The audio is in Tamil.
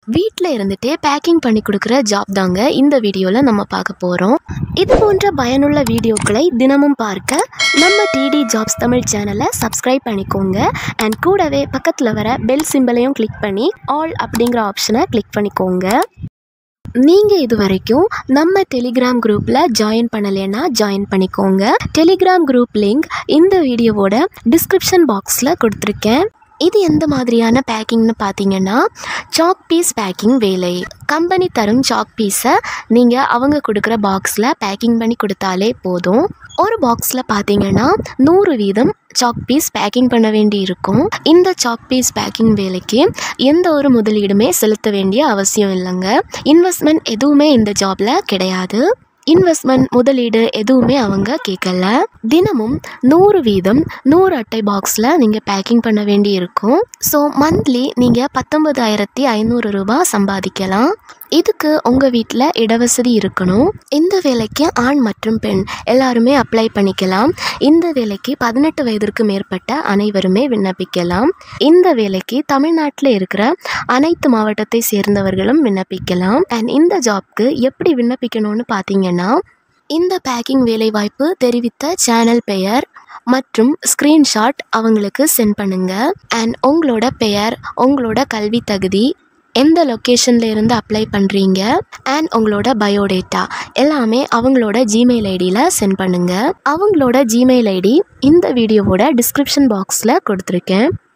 வீட்டில் இருந்துட்டே பேக்கிங் பண்ணி கொடுக்குற ஜாப் தாங்க இந்த வீடியோவில் நம்ம பார்க்க போகிறோம் இது போன்ற பயனுள்ள வீடியோக்களை தினமும் பார்க்க நம்ம டிடி ஜாப்ஸ் தமிழ் சேனலை சப்ஸ்கிரைப் பண்ணிக்கோங்க அண்ட் கூடவே பக்கத்தில் வர பெல் சிம்பலையும் கிளிக் பண்ணி ஆல் அப்படிங்கிற ஆப்ஷனை கிளிக் பண்ணிக்கோங்க நீங்கள் இது வரைக்கும் நம்ம டெலிகிராம் குரூப்பில் ஜாயின் பண்ணலைன்னா ஜாயின் பண்ணிக்கோங்க டெலிகிராம் குரூப் லிங்க் இந்த வீடியோவோட டிஸ்கிரிப்ஷன் பாக்ஸில் கொடுத்துருக்கேன் இது எந்த மாதிரியான பேக்கிங்னு பார்த்தீங்கன்னா சாக் பீஸ் பேக்கிங் வேலை கம்பெனி தரும் சாக் பீஸை நீங்கள் அவங்க கொடுக்குற பாக்ஸில் பேக்கிங் பண்ணி கொடுத்தாலே போதும் ஒரு பாக்ஸில் பார்த்தீங்கன்னா நூறு வீதம் சாக் பீஸ் பேக்கிங் பண்ண வேண்டி இருக்கும் இந்த சாக் பீஸ் பேக்கிங் வேலைக்கு எந்த ஒரு முதலீடுமே செலுத்த வேண்டிய அவசியம் இல்லைங்க இன்வெஸ்ட்மெண்ட் எதுவுமே இந்த ஜாப்ல கிடையாது இன்வெஸ்ட்மெண்ட் முதலீடு எதுவுமே அவங்க கேட்கல தினமும் நூறு வீதம் நூறு அட்டை பாக்ஸில் நீங்கள் பேக்கிங் பண்ண வேண்டி இருக்கும் ஸோ மந்த்லி நீங்கள் பத்தொன்பதாயிரத்தி ஐநூறு ரூபாய் சம்பாதிக்கலாம் இதுக்கு உங்கள் வீட்டில் இடவசதி இருக்கணும் இந்த வேலைக்கு ஆண் மற்றும் பெண் எல்லாருமே அப்ளை பண்ணிக்கலாம் இந்த வேலைக்கு பதினெட்டு வயதிற்கு மேற்பட்ட அனைவருமே விண்ணப்பிக்கலாம் இந்த வேலைக்கு தமிழ்நாட்டில் இருக்கிற அனைத்து மாவட்டத்தை சேர்ந்தவர்களும் விண்ணப்பிக்கலாம் அண்ட் இந்த ஜாப்க்கு எப்படி விண்ணப்பிக்கணும்னு பார்த்தீங்கன்னா இந்த பேக்கிங் வேலைவாய்ப்பு தெரிவித்த சேனல் பெயர் மற்றும் ஸ்க்ரீன்ஷாட் அவங்களுக்கு சென்ட் பண்ணுங்க அண்ட் உங்களோட பெயர் உங்களோட கல்வி தகுதி எந்த லொக்கேஷனில் இருந்து அப்ளை பண்ணுறீங்க அண்ட் உங்களோட பயோடேட்டா எல்லாமே அவங்களோட ஜிமெயில் ஐடியில் சென்ட் பண்ணுங்கள் அவங்களோட ஜிமெயில் ஐடி இந்த வீடியோவோட டிஸ்கிரிப்ஷன் பாக்ஸில் கொடுத்துருக்கேன்